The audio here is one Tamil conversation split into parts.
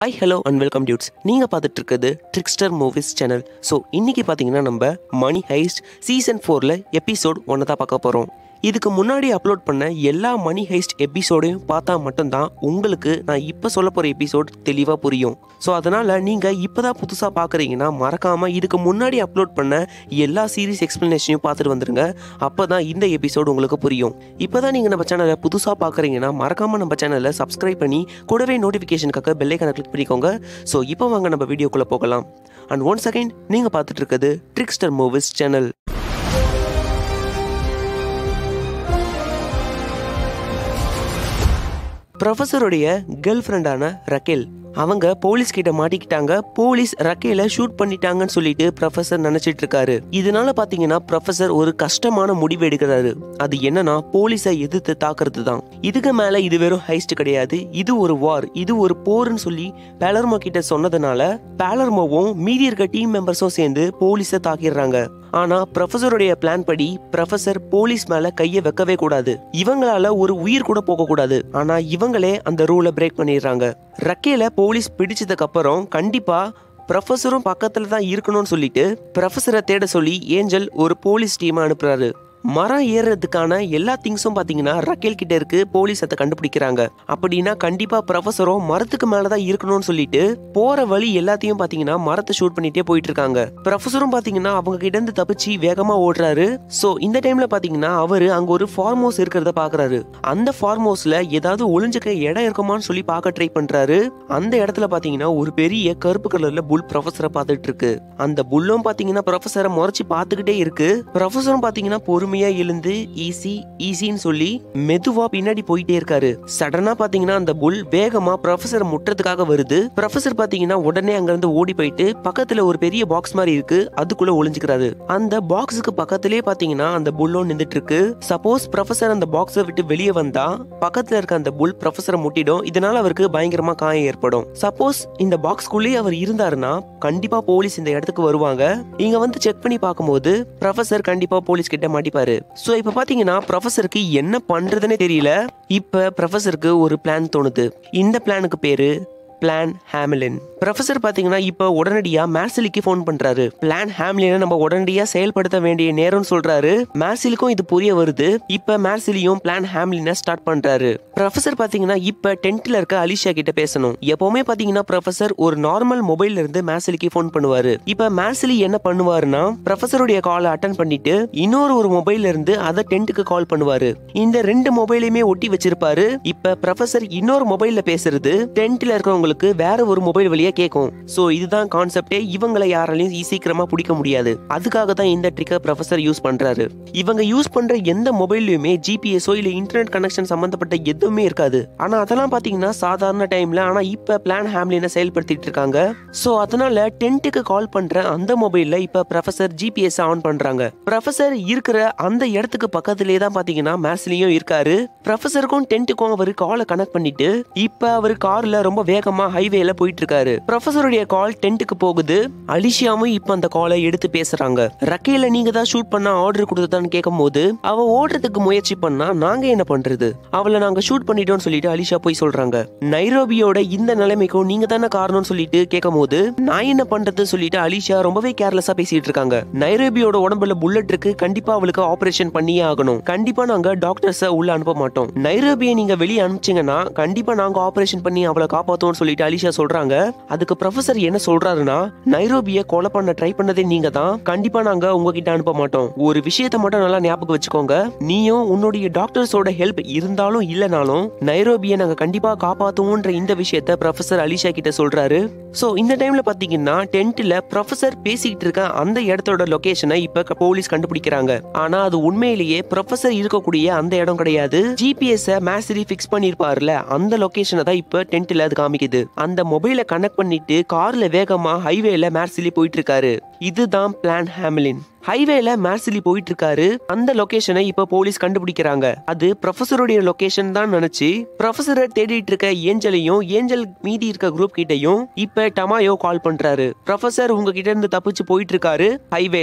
high hello and welcome dudes நீங்கள் பார்த்துட்டு இருக்கிறது ட்ரிக்ஸ்டர் மூவிஸ் சேனல் ஸோ இன்னைக்கு பார்த்தீங்கன்னா நம்ம மணி ஹைஸ்ட் சீசன் ஃபோரில் எபிசோட் ஒன்று தான் பார்க்க போகிறோம் இதுக்கு முன்னாடி அப்லோட் பண்ண எல்லா மணி ஹைஸ்ட் எபிசோடையும் பார்த்தா மட்டும்தான் உங்களுக்கு நான் இப்போ சொல்ல போகிற எபிசோட் தெளிவாக புரியும் ஸோ அதனால் நீங்கள் இப்போ தான் புதுசாக பார்க்குறீங்கன்னா மறக்காமல் இதுக்கு முன்னாடி அப்லோட் பண்ண எல்லா சீரிஸ் எக்ஸ்ப்ளனேஷனையும் பார்த்துட்டு வந்துருங்க அப்போ தான் இந்த எபிசோடு உங்களுக்கு புரியும் இப்போ தான் நீங்கள் நம்ம சேனலை புதுசாக பார்க்குறீங்கன்னா மறக்காமல் நம்ம சேனலை சப்ஸ்கிரைப் பண்ணி கூடவே நோட்டிஃபிகேஷனுக்காக பெல்லைக்கான கிளிக் பண்ணிக்கோங்க ஸோ இப்போ வாங்க நம்ம வீடியோக்குள்ளே போகலாம் அண்ட் ஒன் செகண்ட் நீங்கள் பார்த்துட்டு இருக்கிறது ட்ரிக்ஸ்டர் மூவிஸ் சேனல் ப்ரொஃபஸருடைய கேர்ள் ஃப்ரெண்டான ரக்கேல் அவங்க போலீஸ் கிட்ட மாட்டிக்கிட்டாங்க போலீஸ் ரக்கேல ஷூட் பண்ணிட்டாங்கன்னு சொல்லிட்டு ப்ரொஃபசர் நினைச்சிட்டு இருக்காரு இதனால பாத்தீங்கன்னா ப்ரொஃபசர் ஒரு கஷ்டமான முடிவு எடுக்கிறாரு அது என்னன்னா போலீஸை எதிர்த்து தாக்குறது தான் இதுக்கு மேல இது வெறும் ஹைஸ்ட் கிடையாது இது ஒரு வார் இது ஒரு போர்னு சொல்லி பேலர்மோ கிட்ட சொன்னதுனால பேலர்மோவும் மீதி இருக்க டீம் மெம்பர்ஸும் சேர்ந்து போலீஸை தாக்கிடுறாங்க ஆனா ப்ரொஃபஸருடைய பிளான் படி ப்ரொஃபசர் போலீஸ் மேல கைய வைக்கவே கூடாது இவங்களால ஒரு உயிர் கூட போக கூடாது ஆனா இவங்களே அந்த ரூலை பிரேக் பண்ணிடுறாங்க ரக்கேல போலீஸ் பிடிச்சதுக்கு அப்புறம் கண்டிப்பா ப்ரொஃபஸரும் பக்கத்துல தான் இருக்கணும்னு சொல்லிட்டு ப்ரொஃபஸரை தேட சொல்லி ஏஞ்சல் ஒரு போலீஸ் டீமை அனுப்புறாரு மரம் ஏறுறதுக்கான எல்லா திங்ஸும் பாத்தீங்கன்னா ரக்கேல் கிட்ட இருக்கு போலீஸ் அதை கண்டுபிடிக்கிறாங்க அப்படின்னா கண்டிப்பா ப்ரொஃபஸரும் மரத்துக்கு மேலதான் இருக்கணும்னு சொல்லிட்டு போற வழி எல்லாத்தையும் பாத்தீங்கன்னா மரத்தை ஷூட் பண்ணிட்டே போயிட்டு இருக்காங்க ப்ரொஃபஸரும் பாத்தீங்கன்னா அவங்க கிட்ட இருந்து தப்பிச்சு வேகமா ஓடுறாரு சோ இந்த டைம்ல பாத்தீங்கன்னா அவரு அங்க ஒரு ஃபார்ம் ஹவுஸ் இருக்கிறத பாக்குறாரு அந்த ஃபார்ம் ஹவுஸ்ல ஏதாவது ஒளிஞ்சுக்க இடம் இருக்குமான்னு சொல்லி பார்க்க ட்ரை பண்றாரு அந்த இடத்துல பாத்தீங்கன்னா ஒரு பெரிய கருப்பு கலர்ல புல் ப்ரொஃபஸரை பார்த்துட்டு இருக்கு அந்த புல்லும் பாத்தீங்கன்னா ப்ரொஃபஸரை முறைச்சு பார்த்துக்கிட்டே இருக்கு ப்ரொஃபஸரும் பாத்தீங்கன்னா பொறுமையா எழுந்து ஈஸி ஈஸின்னு சொல்லி மெதுவா பின்னாடி போயிட்டே இருக்காரு சடனா பாத்தீங்கன்னா அந்த புல் வேகமா ப்ரொஃபஸரை முட்டுறதுக்காக வருது ப்ரொஃபஸர் பாத்தீங்கன்னா உடனே அங்க இருந்து ஓடி போயிட்டு பக்கத்துல ஒரு பெரிய பாக்ஸ் மாதிரி இருக்கு அதுக்குள்ள ஒளிஞ்சுக்கிறாரு அந்த பாக்ஸுக்கு பக்கத்திலே பாத்தீங்கன்னா அந்த புல்லும் நின்றுட்டு இருக்கு சப்போஸ் ப்ரொஃபஸர் அந்த பாக்ஸை விட்டு வெளியே வந்தா பக்கத்துல இருக்க அந்த புல் ப்ரொஃபஸரை முட்டிடும் இதனால அவருக்கு பயங்கரமா காயம் ஏற்படும் சப்போஸ் இந்த பாக்ஸ்குள்ளேயே அவர் இருந்தாருன்னா கண்டிப்பா போலீஸ் இந்த இடத்துக்கு வருவாங்க இங்க வந்து செக் பண்ணி பார்க்கும்போது ப்ரொஃபஸர் கண்டிப்பா போலீஸ் கிட்ட மாட்டிப்பாரு சோ இப்ப பாத்தீங்கன்னா ப்ரொஃபஸருக்கு என்ன பண்றதுன்னே தெரியல இப்ப ப்ரொஃபஸருக்கு ஒரு பிளான் தோணுது இந்த பிளானுக்கு பேரு பிளான் ஹேமிலின் ப்ரொஃபசர் பாத்தீங்கன்னா இப்போ உடனடியா மேர்சிலிக்கு ஃபோன் பண்றாரு பிளான் ஹேம்லினை நம்ம உடனடியா செயல்படுத்த வேண்டிய நேரம்னு சொல்றாரு மேர்சிலுக்கும் இது புரிய வருது இப்ப மேர்சிலியும் பிளான் ஹேம்லினை ஸ்டார்ட் பண்றாரு ப்ரொஃபசர் பாத்தீங்கன்னா இப்ப டென்ட்ல இருக்க அலிஷா கிட்ட பேசணும் எப்பவுமே பாத்தீங்கன்னா ப்ரொஃபசர் ஒரு நார்மல் மொபைல்ல இருந்து மேர்சிலிக்கு ஃபோன் பண்ணுவாரு இப்ப மேர்சிலி என்ன பண்ணுவாருன்னா ப்ரொஃபசருடைய காலை அட்டன் பண்ணிட்டு இன்னொரு ஒரு மொபைல்ல இருந்து அதை டென்ட்டுக்கு கால் பண்ணுவாரு இந்த ரெண்டு மொபைலையுமே ஒட்டி வச்சிருப்பாரு இப்ப ப்ரொஃபசர் இன்னொரு மொபைல்ல பேசுறது டென்ட்ல இருக்கிறவங்களுக்கு வேற ஒரு மொபைல் வழியா கேட்கும் சோ இதுதான் கான்செப்டே இவங்களை யாராலையும் ஈ- சீக்கிரமா பிடிக்க முடியாது அதுக்காக தான் இந்த ட்ரிக்கை ப்ரொஃபசர் யூஸ் பண்றாரு இவங்க யூஸ் பண்ற எந்த மொபைல்லையுமே ஜிபிஎஸ்ஓ இல்ல இன்டர்நெட் கனெக்ஷன் சம்பந்தப்பட்ட எதுவுமே இருக்காது ஆனா அதெல்லாம் பாத்தீங்கன்னா சாதாரண டைம்ல ஆனா இப்ப பிளான் ஹேம்லினை செயல்படுத்திட்டு இருக்காங்க சோ அதனால டென்ட்டுக்கு கால் பண்ற அந்த மொபைல்ல இப்ப ப்ரொஃபசர் ஜிபிஎஸ் ஆன் பண்றாங்க ப்ரொஃபசர் இருக்கிற அந்த இடத்துக்கு பக்கத்திலே தான் பாத்தீங்கன்னா மேஸ்லியும் இருக்காரு ப்ரொஃபசருக்கும் டென்ட்டுக்கும் அவர் காலை கனெக்ட் பண்ணிட்டு இப்ப அவர் கார்ல ரொம்ப வேகமா ஹைவேல போயிட்டு இருக்காரு ப்ரொஃபசருடைய கால் டென்ட்டுக்கு போகுது அலிஷியாவும் இப்ப அந்த காலை எடுத்து பேசுறாங்க ரக்கேல நீங்க தான் ஷூட் பண்ண ஆர்டர் கொடுத்ததான்னு கேட்கும் போது அவ ஓடுறதுக்கு முயற்சி பண்ணா நாங்க என்ன பண்றது அவளை நாங்க ஷூட் பண்ணிட்டோம்னு சொல்லிட்டு அலிஷா போய் சொல்றாங்க நைரோபியோட இந்த நிலைமைக்கும் நீங்க தானே காரணம்னு சொல்லிட்டு கேட்கும் போது நான் என்ன பண்றதுன்னு சொல்லிட்டு அலிஷா ரொம்பவே கேர்லெஸ்ஸா பேசிட்டு இருக்காங்க நைரோபியோட உடம்புல புல்லட் இருக்கு கண்டிப்பா அவளுக்கு ஆபரேஷன் பண்ணியே ஆகணும் கண்டிப்பா நாங்க டாக்டர்ஸ உள்ள அனுப்ப மாட்டோம் நைரோபியை நீங்க வெளியே அனுப்பிச்சீங்கன்னா கண்டிப்பா நாங்க ஆபரேஷன் பண்ணி அவளை காப்பாத்துவோம்னு சொல்லிட்டு அலிஷா சொல்றாங்க அதுக்கு ப்ரொஃபசர் என்ன சொல்றாருன்னா நைரோபிய கொலை பண்ண ட்ரை பண்ணதே நீங்க தான் கண்டிப்பா நாங்க உங்ககிட்ட அனுப்ப மாட்டோம் ஒரு விஷயத்தை மட்டும் நல்லா ஞாபகம் வச்சுக்கோங்க நீயும் உன்னுடைய டாக்டர்ஸோட ஹெல்ப் இருந்தாலும் இல்லனாலும் நைரோபியை நாங்க கண்டிப்பா காப்பாத்துவோன்ற இந்த விஷயத்த ப்ரொஃபசர் அலிஷா கிட்ட சொல்றாரு சோ இந்த டைம்ல பாத்தீங்கன்னா டென்ட்ல ப்ரொஃபசர் பேசிக்கிட்டு இருக்க அந்த இடத்தோட லொகேஷனை இப்ப க- போலீஸ் கண்டுபிடிக்கிறாங்க ஆனா அது உண்மையிலேயே ப்ரொஃபசர் இருக்கக்கூடிய அந்த இடம் கிடையாது ஜிபிஎஸ் மேசரி ஃபிக்ஸ் பண்ணிருப்பாருல அந்த லொகேஷனை தான் இப்ப டென்ட்ல அது காமிக்குது அந்த மொபைலை கனெக்ட் பண்ணிட்டு கார்ல வேகமா ஹைவேல மேர்சிலி போயிட்டு இருக்காரு இதுதான் பிளான் ஹேமிலின் ஹைவேல மேர்சிலி போயிட்டு இருக்காரு அந்த லொகேஷனை இப்ப போலீஸ் கண்டுபிடிக்கிறாங்க அது ப்ரொஃபசருடைய லொகேஷன் தான் நினைச்சு ப்ரொஃபசரை தேடிட்டு இருக்க ஏஞ்சலையும் ஏஞ்சல் மீதி இருக்க குரூப் கிட்டயும் இப்ப டமாயோ கால் பண்றாரு ப்ரொஃபசர் உங்ககிட்ட இருந்து தப்பிச்சு போயிட்டு இருக்காரு ஹைவேல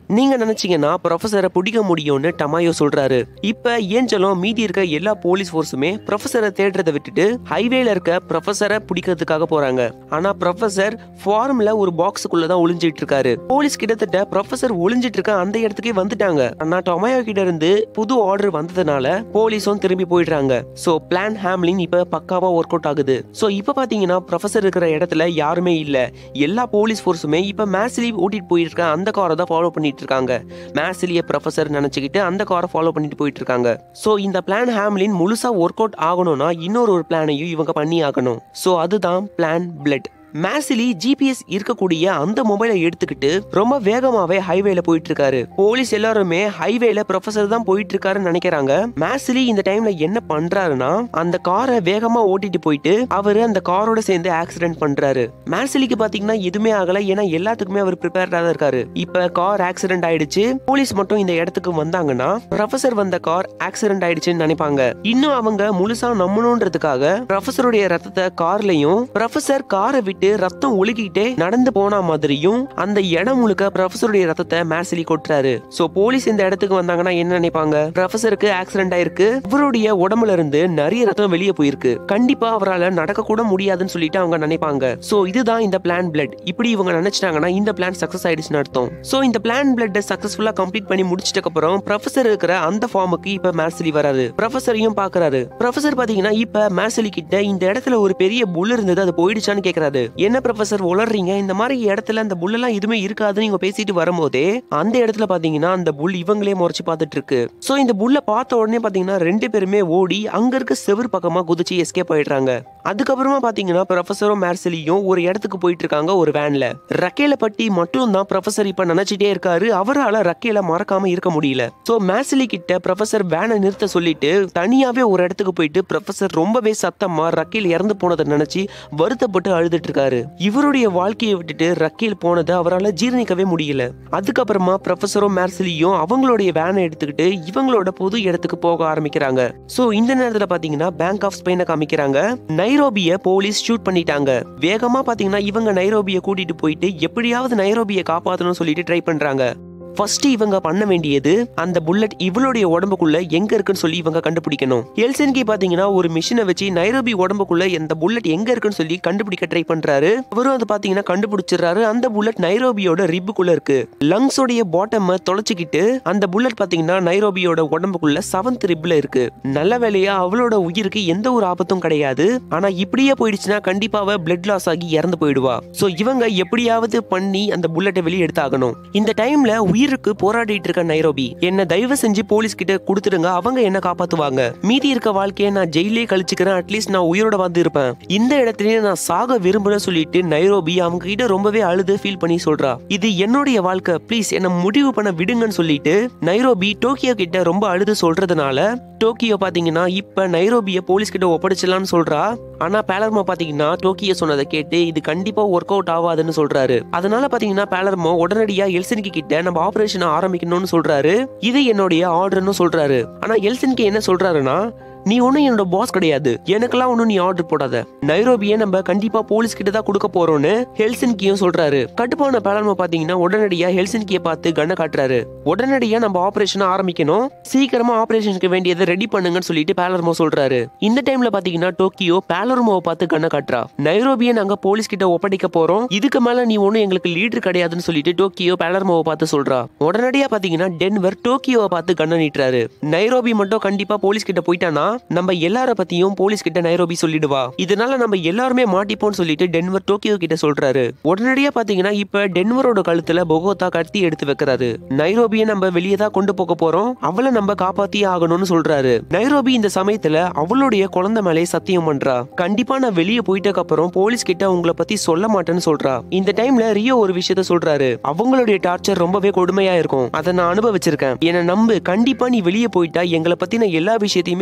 நீங்க நினைச்சீங்கன்னா ப்ரொஃபஸரை பிடிக்க முடியும்னு டமாயோ சொல்றாரு இப்ப ஏஞ்சலும் மீதி இருக்க எல்லா போலீஸ் ஃபோர்ஸுமே ப்ரொஃபஸரை தேடுறதை விட்டுட்டு ஹைவேல இருக்க ப்ரொஃபஸரை பிடிக்கிறதுக்காக போறாங்க ஆனா ப்ரொஃபஸர் ஃபார்ம்ல ஒரு பாக்ஸுக்குள்ள தான் ஒளிஞ்சிட்டு இருக்காரு போலீஸ் கிட்டத்தட்ட ப்ரொஃபஸர் ஒளிஞ்சிட்டு இருக்க அந்த இடத்துக்கே வந்துட்டாங்க ஆனா டொமாயோ கிட்ட இருந்து புது ஆர்டர் வந்ததுனால போலீஸும் திரும்பி போயிடுறாங்க சோ பிளான் ஹேம்லின் இப்ப பக்காவா ஒர்க் அவுட் ஆகுது சோ இப்ப பாத்தீங்கன்னா ப்ரொஃபஸர் இருக்கிற இடத்துல யாருமே இல்ல எல்லா போலீஸ் ஃபோர்ஸுமே இப்ப மேஸ்லி ஓட்டிட்டு போயிருக்க அந்த காரை தான் ஃபாலோ பண்ணிட்டு இருக்காங்க மேஸ்லிய ப்ரொஃபஸர் நினைச்சுக்கிட்டு அந்த காரை ஃபாலோ பண்ணிட்டு போயிட்டு இருக்காங்க சோ இந்த பிளான் ஹேம்லின் முழுசா ஒர்க் அவுட் ஆகணும்னா இன்னொரு ஒரு பிளானையும் இவங்க பண்ணி ஆகணும் சோ அதுதான் பிளான் பிளட் மேசிலி ஜிபிஎஸ் இருக்கக்கூடிய அந்த மொபைலை எடுத்துக்கிட்டு ரொம்ப வேகமாவே ஹைவேல போயிட்டு இருக்காரு போலீஸ் எல்லாருமே ஹைவேல ப்ரொஃபசர் தான் போயிட்டு இருக்காருன்னு நினைக்கிறாங்க மேசிலி இந்த டைம்ல என்ன பண்றாருன்னா அந்த காரை வேகமா ஓட்டிட்டு போயிட்டு அவரு அந்த காரோட சேர்ந்து ஆக்சிடென்ட் பண்றாரு மேசிலிக்கு பாத்தீங்கன்னா எதுவுமே ஆகல ஏன்னா எல்லாத்துக்குமே அவர் ப்ரிப்பேர்டா தான் இருக்காரு இப்ப கார் ஆக்சிடென்ட் ஆயிடுச்சு போலீஸ் மட்டும் இந்த இடத்துக்கு வந்தாங்கன்னா ப்ரொஃபசர் வந்த கார் ஆக்சிடென்ட் ஆயிடுச்சுன்னு நினைப்பாங்க இன்னும் அவங்க முழுசா நம்பணுன்றதுக்காக ப்ரொஃபசருடைய ரத்தத்தை கார்லயும் ப்ரொஃபசர் காரை விட்டு ரத்தம் ஒழுகிட்டே நடந்து போன மாதிரியும் அந்த இடம் முழுக்க ப்ரொஃபசருடைய ரத்தத்தை மேசிலி கொட்டுறாரு சோ போலீஸ் இந்த இடத்துக்கு வந்தாங்கன்னா என்ன நினைப்பாங்க ப்ரொஃபசருக்கு ஆக்சிடென்ட் ஆயிருக்கு இவருடைய உடம்புல இருந்து நிறைய ரத்தம் வெளியே போயிருக்கு கண்டிப்பா அவரால் நடக்க கூட முடியாதுன்னு சொல்லிட்டு அவங்க நினைப்பாங்க சோ இதுதான் இந்த பிளான் பிளட் இப்படி இவங்க நினைச்சிட்டாங்கன்னா இந்த பிளான் சக்சஸ் ஆயிடுச்சுன்னு அர்த்தம் சோ இந்த பிளான் பிளட் சக்சஸ்ஃபுல்லா கம்ப்ளீட் பண்ணி முடிச்சிட்டக்கு அப்புறம் ப்ரொஃபசர் இருக்கிற அந்த ஃபார்முக்கு இப்ப மேசிலி வராரு ப்ரொஃபசரையும் பாக்குறாரு ப்ரொஃபசர் பாத்தீங்கன்னா இப்ப மேசிலி கிட்ட இந்த இடத்துல ஒரு பெரிய புல் இருந்தது அது போயிடுச்சான்னு கேக்குறாரு என்ன ப்ரொஃபசர் உளறீங்க இந்த மாதிரி இடத்துல அந்த புல்லெல்லாம் எதுவுமே இருக்காதுன்னு நீங்க பேசிட்டு வரும்போதே அந்த இடத்துல பாத்தீங்கன்னா அந்த புல் இவங்களே முறைச்சு பார்த்துட்டு இருக்கு சோ இந்த புல்ல பார்த்த உடனே பாத்தீங்கன்னா ரெண்டு பேருமே ஓடி அங்க இருக்க செவர் பக்கமா குதிச்சு எஸ்கேப் ஆயிடுறாங்க அதுக்கப்புறமா பாத்தீங்கன்னா ப்ரொஃபசரும் மேர்சலியும் ஒரு இடத்துக்கு போயிட்டு இருக்காங்க ஒரு வேன்ல ரக்கேல பட்டி மட்டும் தான் ப்ரொஃபசர் இப்ப நினைச்சிட்டே இருக்காரு அவரால ரக்கேல மறக்காம இருக்க முடியல சோ மேர்சலி கிட்ட ப்ரொஃபசர் வேனை நிறுத்த சொல்லிட்டு தனியாவே ஒரு இடத்துக்கு போயிட்டு ப்ரொஃபசர் ரொம்பவே சத்தமா ரக்கேல் இறந்து போனதை நினைச்சு வருத்தப்பட்டு அழுதுட்டு இருக்காரு இவருடைய வாழ்க்கையை விட்டுட்டு ரக்கேல் போனதை அவரால் ஜீரணிக்கவே முடியல அதுக்கப்புறமா ப்ரொஃபசரும் மேர்சலியும் அவங்களுடைய வேனை எடுத்துக்கிட்டு இவங்களோட புது இடத்துக்கு போக ஆரம்பிக்கிறாங்க சோ இந்த நேரத்துல பாத்தீங்கன்னா பேங்க் ஆஃப் ஸ்பெயினை காமிக்கிறாங்க நைரோபிய போலீஸ் ஷூட் பண்ணிட்டாங்க வேகமா பாத்தீங்கன்னா இவங்க நைரோபிய கூட்டிட்டு போயிட்டு எப்படியாவது நைரோபிய காப்பாத்தணும்னு சொல்லிட்டு ட்ரை பண்றாங்க ஃபர்ஸ்ட் இவங்க பண்ண வேண்டியது அந்த புல்லட் இவளுடைய உடம்புக்குள்ள எங்க இருக்குன்னு சொல்லி இவங்க கண்டுபிடிக்கணும் எல்சென்கி பாத்தீங்கன்னா ஒரு மிஷினை வச்சு நைரோபி உடம்புக்குள்ள இந்த புல்லட் எங்க இருக்குன்னு சொல்லி கண்டுபிடிக்க ட்ரை பண்றாரு அவரும் அது பாத்தீங்கன்னா கண்டுபிடிச்சிடுறாரு அந்த புல்லட் நைரோபியோட ரிப்புக்குள்ள இருக்கு லங்ஸோடைய பாட்டம் தொலைச்சிக்கிட்டு அந்த புல்லட் பாத்தீங்கன்னா நைரோபியோட உடம்புக்குள்ள செவன்த் ரிப்ல இருக்கு நல்ல வேலையா அவளோட உயிருக்கு எந்த ஒரு ஆபத்தும் கிடையாது ஆனா இப்படியே போயிடுச்சுன்னா கண்டிப்பா அவ பிளட் லாஸ் ஆகி இறந்து போயிடுவா சோ இவங்க எப்படியாவது பண்ணி அந்த புல்லட்டை வெளியே எடுத்தாகணும் இந்த டைம்ல உயிருக்கு போராடிட்டு இருக்க நைரோபி என்ன தயவு செஞ்சு போலீஸ் கிட்ட கொடுத்துடுங்க அவங்க என்ன காப்பாத்துவாங்க மீதி இருக்க வாழ்க்கையை நான் ஜெயிலே கழிச்சுக்கிறேன் அட்லீஸ்ட் நான் உயிரோட வந்து இருப்பேன் இந்த இடத்துலயே நான் சாக விரும்புறேன் சொல்லிட்டு நைரோபி அவங்க கிட்ட ரொம்பவே அழுது ஃபீல் பண்ணி சொல்றா இது என்னுடைய வாழ்க்கை ப்ளீஸ் என்ன முடிவு பண்ண விடுங்கன்னு சொல்லிட்டு நைரோபி டோக்கியோ கிட்ட ரொம்ப அழுது சொல்றதுனால டோக்கியோ பாத்தீங்கன்னா இப்ப நைரோபிய போலீஸ் கிட்ட ஒப்படைச்சலாம்னு சொல்றா ஆனா பேலர்மோ பாத்தீங்கன்னா டோக்கியோ சொன்னதை கேட்டு இது கண்டிப்பா ஒர்க் அவுட் ஆகாதுன்னு சொல்றாரு அதனால பாத்தீங்கன்னா பேலர்மோ உடனடியா எல்சின்கி கிட்ட நம்ம ஆபரேஷன் ஆரம்பிக்கணும்னு சொல்றாரு இது என்னுடைய ஆர்டர்னு சொல்றாரு ஆனா எல்சின்கி என்ன சொல்றாருன்னா நீ ஒன்றும் என்னோட பாஸ் கிடையாது எனக்கெல்லாம் ஒன்றும் நீ ஆர்டர் போடாத நைரோபியை நம்ம கண்டிப்பா போலீஸ் கிட்ட தான் கொடுக்க போறோம்னு ஹெல்சின்கியும் சொல்றாரு கட்டுப்பான பேலர்மோ பாத்தீங்கன்னா உடனடியா ஹெல்சின்கியை பார்த்து கண்ணை காட்டுறாரு உடனடியா நம்ம ஆபரேஷன் ஆரம்பிக்கணும் சீக்கிரமா ஆபரேஷனுக்கு வேண்டியதை ரெடி பண்ணுங்கன்னு சொல்லிட்டு பேலர்மோ சொல்றாரு இந்த டைம்ல பாத்தீங்கன்னா டோக்கியோ பேலர்மோவை பார்த்து கண்ணை காட்டுறா நைரோபியை நாங்க போலீஸ் கிட்ட ஒப்படைக்க போறோம் இதுக்கு மேல நீ ஒன்றும் எங்களுக்கு லீடர் கிடையாதுன்னு சொல்லிட்டு டோக்கியோ பேலர்மோவை பார்த்து சொல்றா உடனடியா பாத்தீங்கன்னா டென்வர் டோக்கியோவை பார்த்து கண்ணை நீட்டுறாரு நைரோபி மட்டும் கண்டிப்பா போலீஸ் கிட்ட போயிட்டானா நம்ம எல்லார பத்தியும் போலீஸ் கிட்ட நைரோபி சொல்லிடுவா இதனால நம்ம எல்லாருமே மாட்டிப்போம்னு சொல்லிட்டு டென்வர் டோக்கியோ கிட்ட சொல்றாரு உடனடியா பாத்தீங்கன்னா இப்ப டென்வரோட கழுத்துல பொகோத்தா கத்தி எடுத்து வைக்கிறாரு நைரோபியை நம்ம வெளியே தான் கொண்டு போக போறோம் அவளை நம்ம காப்பாத்தியே ஆகணும்னு சொல்றாரு நைரோபி இந்த சமயத்துல அவளுடைய குழந்தை மேலே சத்தியம் பண்றா கண்டிப்பா நான் வெளியே போயிட்டக்கு அப்புறம் போலீஸ் கிட்ட உங்களை பத்தி சொல்ல மாட்டேன்னு சொல்றா இந்த டைம்ல ரியோ ஒரு விஷயத்த சொல்றாரு அவங்களுடைய டார்ச்சர் ரொம்பவே கொடுமையா இருக்கும் அதை நான் அனுபவிச்சிருக்கேன் என்ன நம்பு கண்டிப்பா நீ வெளியே போயிட்டா எங்களை பத்தி நான் எல்லா விஷயத்தையுமே சொல்லிடுவேன்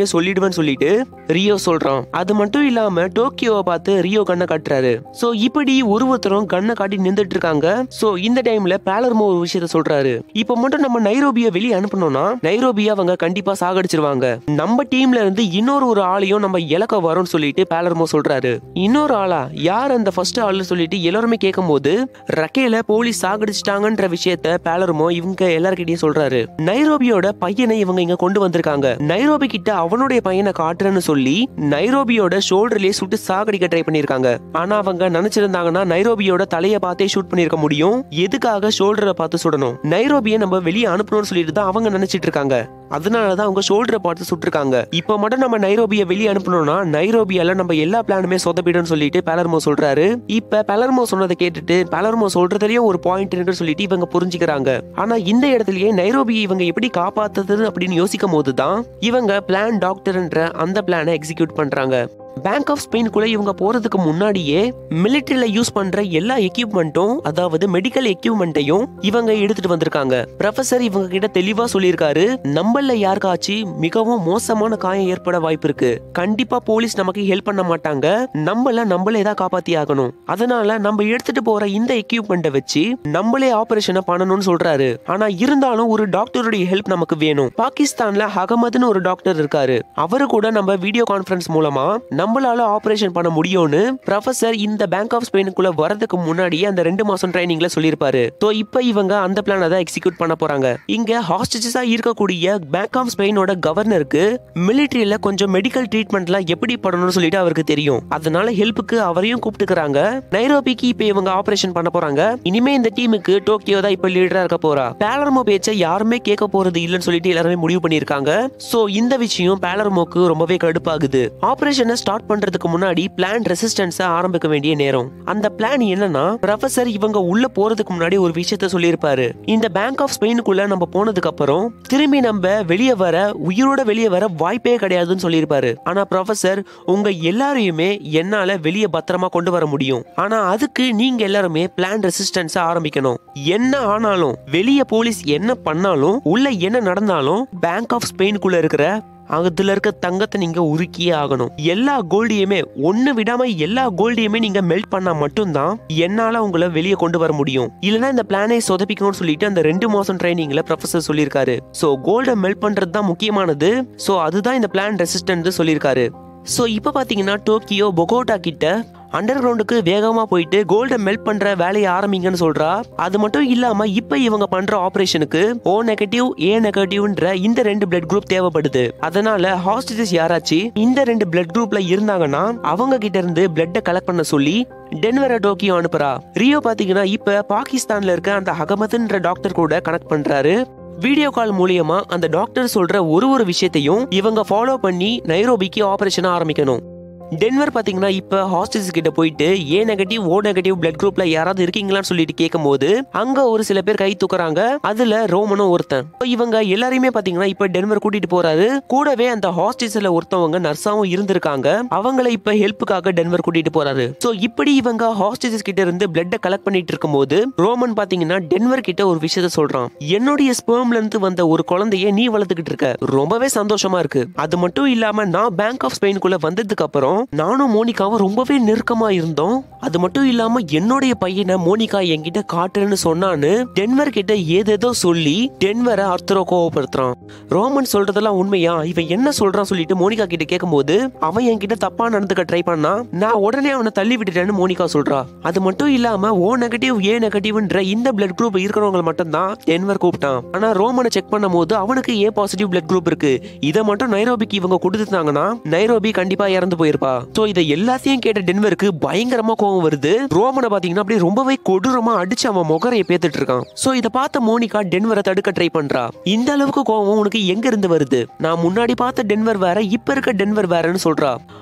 பண்ணுவேன்னு சொல்லிட்டு ரியோ சொல்றான் அது மட்டும் இல்லாம டோக்கியோவை பார்த்து ரியோ கண்ணை காட்டுறாரு சோ இப்படி ஒரு ஒருத்தரும் கண்ணை காட்டி நின்றுட்டு இருக்காங்க சோ இந்த டைம்ல பேலர்மோ ஒரு விஷயத்த சொல்றாரு இப்ப மட்டும் நம்ம நைரோபியை வெளியே அனுப்பணும்னா நைரோபியை அவங்க கண்டிப்பா சாகடிச்சிருவாங்க நம்ம டீம்ல இருந்து இன்னொரு ஒரு ஆளையும் நம்ம இலக்க வரோம்னு சொல்லிட்டு பேலர்மோ சொல்றாரு இன்னொரு ஆளா யார் அந்த ஃபர்ஸ்ட் ஆள்னு சொல்லிட்டு எல்லாருமே கேட்கும்போது ரக்கேல போலீஸ் சாகடிச்சிட்டாங்கன்ற விஷயத்த பேலர்மோ இவங்க எல்லார்கிட்டயும் சொல்றாரு நைரோபியோட பையனை இவங்க இங்க கொண்டு வந்திருக்காங்க நைரோபி கிட்ட அவனுடைய பையனை காட்டுறேன்னு சொல்லி நைரோபியோட ஷோல்டர்லயே சுட்டு சாகடிக்க ட்ரை பண்ணிருக்காங்க ஆனா அவங்க நினைச்சிருந்தாங்கன்னா நைரோபியோட தலையை பார்த்தே ஷூட் பண்ணிருக்க முடியும் எதுக்காக ஷோல்டரை பார்த்து சுடணும் நைரோபியை நம்ம வெளியே அனுப்பணும்னு சொல்லிட்டு தான் அவங்க நினைச்சிட்டு இருக்காங்க அதனாலதான் அவங்க ஷோல்டரை பார்த்து சுட்டிருக்காங்க இப்போ மட்டும் நம்ம நைரோபியை வெளியே அனுப்பணும்னா நைரோபியால நம்ம எல்லா பிளானுமே சொதப்பிடும்னு சொல்லிட்டு பேலர்மோ சொல்றாரு இப்ப பேலர்மோ சொன்னதை கேட்டுட்டு பேலர்மோ சொல்றதுலயும் ஒரு பாயிண்ட் இருக்குன்னு சொல்லிட்டு இவங்க புரிஞ்சுக்கிறாங்க ஆனா இந்த இடத்துலயே நைரோபியை இவங்க எப்படி காப்பாத்துறது அப்படின்னு யோசிக்கும் போதுதான் இவங்க பிளான் டாக்டர்ன்ற அந்த பிளானை எக்ஸிக்யூட் பண்றாங்க பேங்க் ஆஃப் ஸ்பெயின்குள்ள இவங்க போறதுக்கு முன்னாடியே மிலிட்டரியில யூஸ் பண்ற எல்லா எக்யூப்மெண்ட்டும் அதாவது மெடிக்கல் எக்யூப்மெண்ட்டையும் இவங்க எடுத்துட்டு வந்திருக்காங்க ப்ரொஃபசர் இவங்க கிட்ட தெளிவா சொல்லியிருக்காரு நம்மள யாருக்காச்சும் மிகவும் மோசமான காயம் ஏற்பட வாய்ப்பு இருக்கு கண்டிப்பா போலீஸ் நமக்கு ஹெல்ப் பண்ண மாட்டாங்க நம்மள நம்மளே தான் காப்பாத்தி ஆகணும் அதனால நம்ம எடுத்துட்டு போற இந்த எக்யூப்மெண்ட்டை வச்சு நம்மளே ஆபரேஷனை பண்ணணும்னு சொல்றாரு ஆனா இருந்தாலும் ஒரு டாக்டருடைய ஹெல்ப் நமக்கு வேணும் பாகிஸ்தான்ல அகமதுன்னு ஒரு டாக்டர் இருக்காரு அவரு கூட நம்ம வீடியோ கான்ஃபரன்ஸ் மூலமா நம்மளால ஆபரேஷன் பண்ண முடியும்னு ப்ரொஃபசர் இந்த பேங்க் ஆஃப் ஸ்பெயினுக்குள்ள வரதுக்கு முன்னாடியே அந்த ரெண்டு மாசம் ட்ரைனிங்ல சொல்லியிருப்பாரு ஸோ இப்போ இவங்க அந்த பிளானை தான் எக்ஸிக்யூட் பண்ண போறாங்க இங்க ஹாஸ்டேஜஸா இருக்கக்கூடிய பேங்க் ஆஃப் ஸ்பெயினோட கவர்னருக்கு மிலிட்டரியில கொஞ்சம் மெடிக்கல் ட்ரீட்மெண்ட்லாம் எப்படி பண்ணணும்னு சொல்லிட்டு அவருக்கு தெரியும் அதனால ஹெல்ப்புக்கு அவரையும் கூப்பிட்டுக்கிறாங்க நைரோபிக்கு இப்போ இவங்க ஆபரேஷன் பண்ண போறாங்க இனிமே இந்த டீமுக்கு டோக்கியோ தான் இப்போ லீடரா இருக்க போறா பேலர்மோ பேச்சை யாருமே கேட்க போறது இல்லைன்னு சொல்லிட்டு எல்லாருமே முடிவு பண்ணியிருக்காங்க சோ இந்த விஷயம் பேலர்மோக்கு ரொம்பவே கடுப்பாகுது ஆபரேஷனை ஸ்டார்ட் பண்றதுக்கு முன்னாடி பிளான் ரெசிஸ்டன்ஸ ஆரம்பிக்க வேண்டிய நேரம் அந்த பிளான் என்னன்னா ப்ரொஃபசர் இவங்க உள்ள போறதுக்கு முன்னாடி ஒரு விஷயத்த சொல்லியிருப்பாரு இந்த பேங்க் ஆஃப் ஸ்பெயினுக்குள்ள நம்ம போனதுக்கு அப்புறம் திரும்பி நம்ம வெளியே வர உயிரோட வெளியே வர வாய்ப்பே கிடையாதுன்னு சொல்லியிருப்பாரு ஆனா ப்ரொஃபசர் உங்க எல்லாரையுமே என்னால வெளியே பத்திரமா கொண்டு வர முடியும் ஆனா அதுக்கு நீங்க எல்லாருமே பிளான் ரெசிஸ்டன்ஸ ஆரம்பிக்கணும் என்ன ஆனாலும் வெளியே போலீஸ் என்ன பண்ணாலும் உள்ள என்ன நடந்தாலும் பேங்க் ஆஃப் ஸ்பெயினுக்குள்ள இருக்கிற அதுல இருக்க தங்கத்தை நீங்க உருக்கியே ஆகணும் எல்லா கோல்டையுமே ஒண்ணு விடாம எல்லா கோல்டையுமே நீங்க மெல்ட் பண்ணா மட்டும்தான் என்னால உங்களை வெளியே கொண்டு வர முடியும் இல்லனா இந்த பிளானை சொதப்பிக்கணும்னு சொல்லிட்டு அந்த ரெண்டு மாசம் ட்ரைனிங்ல ப்ரொஃபசர் சொல்லியிருக்காரு சோ கோல்டை மெல்ட் பண்றது தான் முக்கியமானது சோ அதுதான் இந்த பிளான் ரெசிஸ்டன்ட் சொல்லியிருக்காரு சோ இப்போ பாத்தீங்கன்னா டோக்கியோ பொகோட்டா கிட்ட அண்டர் கிரவுண்டுக்கு வேகமா போயிட்டு கோல்டை மெல்ட் பண்ற வேலையை ஆரம்பிங்கன்னு சொல்றா அது மட்டும் இல்லாம இப்ப இவங்க பண்ற ஆபரேஷனுக்கு ஓ நெகட்டிவ் ஏ நெகட்டிவ்ன்ற இந்த ரெண்டு பிளட் குரூப் தேவைப்படுது அதனால ஹாஸ்டேஜஸ் யாராச்சும் இந்த ரெண்டு பிளட் குரூப்ல இருந்தாங்கன்னா அவங்க கிட்ட இருந்து பிளட்டை கலெக்ட் பண்ண சொல்லி டென்வரை டோக்கியோ அனுப்புறா ரியோ பாத்தீங்கன்னா இப்ப பாகிஸ்தான்ல இருக்க அந்த அகமதுன்ற டாக்டர் கூட கனெக்ட் பண்றாரு வீடியோ கால் மூலியமா அந்த டாக்டர் சொல்ற ஒரு ஒரு விஷயத்தையும் இவங்க ஃபாலோ பண்ணி நைரோபிக்கு ஆபரேஷன் ஆரம்பிக்கணும் டென்வர் பாத்தீங்கன்னா இப்ப ஹாஸ்டல்ஸ் கிட்ட போயிட்டு A negative O negative blood குரூப்ல யாராவது இருக்கீங்களான்னு சொல்லிட்டு கேட்கும்போது அங்க ஒரு சில பேர் கை தூக்குறாங்க அதுல ரோமனும் ஒருத்தன் இப்ப இவங்க எல்லாரையுமே பாத்தீங்கன்னா இப்ப டென்வர் கூட்டிட்டு போறாரு கூடவே அந்த ஹாஸ்டல்ஸ்ல ஒருத்தவங்க நர்ஸாவும் இருந்திருக்காங்க அவங்கள இப்ப ஹெல்ப்புக்காக டென்வர் கூட்டிட்டு போறாரு சோ இப்படி இவங்க ஹாஸ்டல்ஸ் கிட்ட இருந்து பிளட்டை கலெக்ட் பண்ணிட்டு இருக்கும்போது ரோமன் பாத்தீங்கன்னா டென்வர் கிட்ட ஒரு விஷயத்த சொல்றான் என்னுடைய ஸ்பெர்ம்ல இருந்து வந்த ஒரு குழந்தைய நீ வளர்த்துக்கிட்டு இருக்க ரொம்பவே சந்தோஷமா இருக்கு அது மட்டும் இல்லாம நான் பேங்க் ஆஃப் ஸ்பெயினுக்குள்ள வந்ததுக்கு அப்புறம் நானும் மோனிகாவும் ரொம்பவே நெருக்கமா இருந்தோம் அது மட்டும் இல்லாம என்னுடைய பையனை மோனிகா என்கிட்ட காட்டுறேன்னு சொன்னான்னு டென்வர் கிட்ட ஏதேதோ சொல்லி டென்வரை அர்த்தரோ கோவப்படுத்துறான் ரோமன் சொல்றதெல்லாம் உண்மையா இவன் என்ன சொல்றான் சொல்லிட்டு மோனிகா கிட்ட கேட்கும்போது அவன் என்கிட்ட தப்பா நடந்துக்க ட்ரை பண்ணா நான் உடனே அவனை தள்ளி விட்டுட்டேன்னு மோனிகா சொல்றா அது மட்டும் இல்லாம ஓ நெகட்டிவ் ஏ நெகட்டிவ்ன்ற இந்த பிளட் குரூப் இருக்கிறவங்க மட்டும் தான் டென்வர் கூப்பிட்டான் ஆனா ரோமனை செக் பண்ணும்போது அவனுக்கு ஏ பாசிட்டிவ் பிளட் குரூப் இருக்கு இதை மட்டும் நைரோபிக்கு இவங்க கொடுத்துட்டாங்கன்னா நைரோபி கண்டிப்பா இறந்து போயிருப்பா சோ இதை எல்லாத்தையும் கேட்ட டென்வருக்கு பயங்கரமா கோவம் வருது ரோமனை பாத்தீங்கன்னா அப்படியே ரொம்பவே கொடூரமா அடிச்சு அவன் முகரைய பேத்துட்டு இருக்கான் சோ இதை பார்த்த மோனிகா டென்வரை தடுக்க ட்ரை பண்றா இந்த அளவுக்கு கோவம் உனக்கு எங்க இருந்து வருது நான் முன்னாடி பார்த்த டென்வர் வேற இப்ப இருக்க டென்வர் வேறன்னு சொல்றா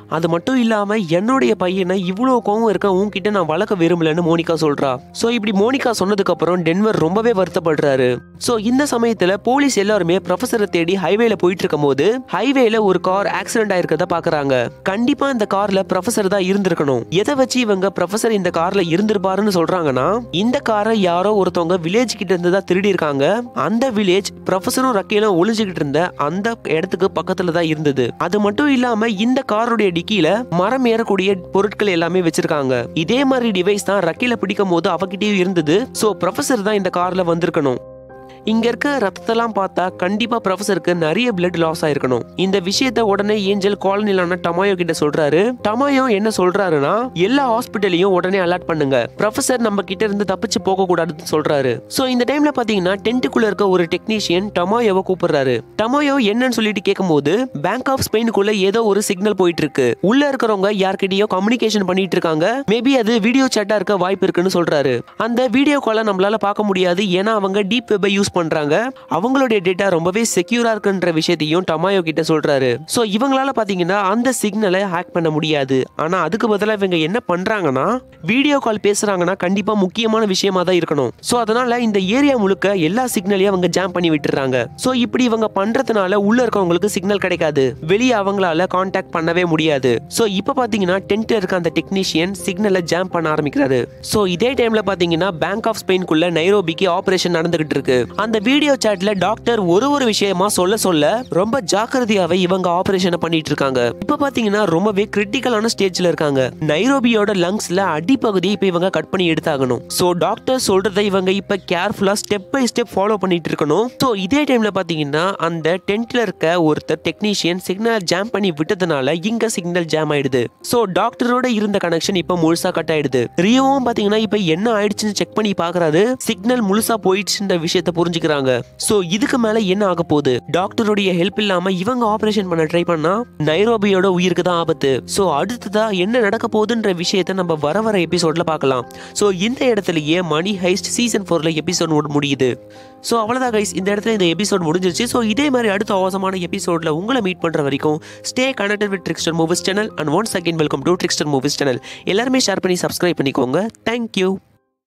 அது மட்டும் இல்லாம என்னுடைய பையனை இவ்வளோ கோவம் இருக்க உன்கிட்ட நான் வளர்க்க விரும்பலன்னு மோனிகா சொல்றா ஸோ இப்படி மோனிகா சொன்னதுக்கு அப்புறம் டென்வர் ரொம்பவே வருத்தப்படுறாரு ஸோ இந்த சமயத்துல போலீஸ் எல்லாருமே ப்ரொஃபஸரை தேடி ஹைவேல போயிட்டு இருக்கும்போது ஹைவேல ஒரு கார் ஆக்சிடென்ட் ஆயிருக்கத பாக்குறாங்க கண்டிப்பா இந்த கார்ல ப்ரொஃபஸர் தான் இருந்திருக்கணும் எதை வச்சு இவங்க ப்ரொஃபஸர் இந்த கார்ல இருந்திருப்பாருன்னு சொல்றாங்கன்னா இந்த காரை யாரோ ஒருத்தவங்க வில்லேஜ் கிட்ட இருந்து தான் திருடி இருக்காங்க அந்த வில்லேஜ் ப்ரொஃபஸரும் ரக்கையிலும் ஒளிஞ்சுக்கிட்டு இருந்த அந்த இடத்துக்கு பக்கத்துல தான் இருந்தது அது மட்டும் இல்லாம இந்த காருடைய டிக்கியில மரம் ஏறக்கூடிய பொருட்கள் எல்லாமே வச்சிருக்காங்க இதே மாதிரி டிவைஸ் தான் ரக்கையில பிடிக்கும் போது அவகிட்டயும் இருந்தது சோ ப்ரொஃபஸர் தான் இந்த கார்ல வந்திருக்கணும் இங்க இருக்க ரத்தத்தெல்லாம் பார்த்தா கண்டிப்பா ப்ரொஃபஸருக்கு நிறைய பிளட் லாஸ் ஆயிருக்கணும் இந்த விஷயத்த உடனே ஏஞ்சல் காலனிலான டமாயோ கிட்ட சொல்றாரு டமாயோ என்ன சொல்றாருன்னா எல்லா ஹாஸ்பிட்டலையும் உடனே அலர்ட் பண்ணுங்க ப்ரொஃபஸர் நம்ம கிட்ட இருந்து தப்பிச்சு போக கூடாதுன்னு சொல்றாரு சோ இந்த டைம்ல பாத்தீங்கன்னா டென்ட்டுக்குள்ள இருக்க ஒரு டெக்னீஷியன் டமாயோவை கூப்பிடுறாரு டமாயோ என்னன்னு சொல்லிட்டு கேட்கும்போது பேங்க் ஆஃப் ஸ்பெயினுக்குள்ள ஏதோ ஒரு சிக்னல் போயிட்டு இருக்கு உள்ள இருக்கிறவங்க யார்கிட்டயோ கம்யூனிகேஷன் பண்ணிட்டு இருக்காங்க மேபி அது வீடியோ சேட்டா இருக்க வாய்ப்பு இருக்குன்னு சொல்றாரு அந்த வீடியோ காலை நம்மளால பார்க்க முடியாது ஏன்னா அவங்க டீப் வெப்பை யூஸ் பண்றாங்க அவங்களுடைய டேட்டா ரொம்பவே செக்யூரா இருக்குன்ற விஷயத்தையும் டமாயோ கிட்ட சொல்றாரு சோ இவங்களால பாத்தீங்கன்னா அந்த சிக்னலை ஹேக் பண்ண முடியாது ஆனா அதுக்கு பதிலா இவங்க என்ன பண்றாங்கன்னா வீடியோ கால் பேசுறாங்கன்னா கண்டிப்பா முக்கியமான விஷயமா தான் இருக்கணும் சோ அதனால இந்த ஏரியா முழுக்க எல்லா சிக்னலையும் அவங்க ஜாம் பண்ணி விட்டுறாங்க சோ இப்படி இவங்க பண்றதுனால உள்ள இருக்கவங்களுக்கு சிக்னல் கிடைக்காது வெளியே அவங்களால கான்டாக்ட் பண்ணவே முடியாது சோ இப்ப பாத்தீங்கன்னா டென்ட்ல இருக்க அந்த டெக்னீஷியன் சிக்னலை ஜாம் பண்ண ஆரம்பிக்கிறாரு சோ இதே டைம்ல பாத்தீங்கன்னா பேங்க் ஆஃப் ஸ்பெயின்குள்ள நைரோபிக்கு ஆபரேஷன் நடந்துகிட்டு இருக்கு அந்த வீடியோ சாட்ல டாக்டர் ஒரு ஒரு விஷயமா சொல்ல சொல்ல ரொம்ப ஜாக்கிரதையாவே இவங்க ஆபரேஷனை பண்ணிட்டு இருக்காங்க இப்ப பாத்தீங்கன்னா ரொம்பவே கிரிட்டிக்கலான ஸ்டேஜ்ல இருக்காங்க நைரோபியோட லங்ஸ்ல அடிப்பகுதி இப்ப இவங்க கட் பண்ணி எடுத்தாகணும் சோ டாக்டர் சொல்றதை இவங்க இப்ப கேர்ஃபுல்லா ஸ்டெப் பை ஸ்டெப் ஃபாலோ பண்ணிட்டு இருக்கணும் சோ இதே டைம்ல பாத்தீங்கன்னா அந்த டென்ட்ல இருக்க ஒருத்தர் டெக்னீஷியன் சிக்னல் ஜாம் பண்ணி விட்டதுனால இங்க சிக்னல் ஜாம் ஆயிடுது சோ டாக்டரோட இருந்த கனெக்ஷன் இப்ப முழுசா கட் ஆயிடுது ரியோவும் பாத்தீங்கன்னா இப்ப என்ன ஆயிடுச்சுன்னு செக் பண்ணி பாக்குறாரு சிக்னல் முழுசா போயிடுச்சுன்ற விஷயத்த புரிஞ்சுக்கிறாங்க சோ இதுக்கு மேல என்ன ஆக போகுது டாக்டருடைய ஹெல்ப் இல்லாம இவங்க ஆபரேஷன் பண்ண ட்ரை பண்ணா நைரோபியோட உயிருக்கு தான் ஆபத்து சோ அடுத்ததா என்ன நடக்க போகுதுன்ற விஷயத்த நம்ம வர வர எபிசோட்ல பார்க்கலாம் சோ இந்த இடத்துலயே மணி ஹைஸ்ட் சீசன் ஃபோர்ல எபிசோட் முடியுது ஸோ அவ்வளோதான் கைஸ் இந்த இடத்துல இந்த எபிசோட் முடிஞ்சிருச்சு ஸோ இதே மாதிரி அடுத்த அவசரமான எபிசோட்ல உங்களை மீட் பண்ற வரைக்கும் stay connected with Trickster Movies channel and once again welcome to Trickster Movies channel எல்லாருமே ஷேர் பண்ணி சப்ஸ்கிரைப் பண்ணிக்கோங்க தேங்க்யூ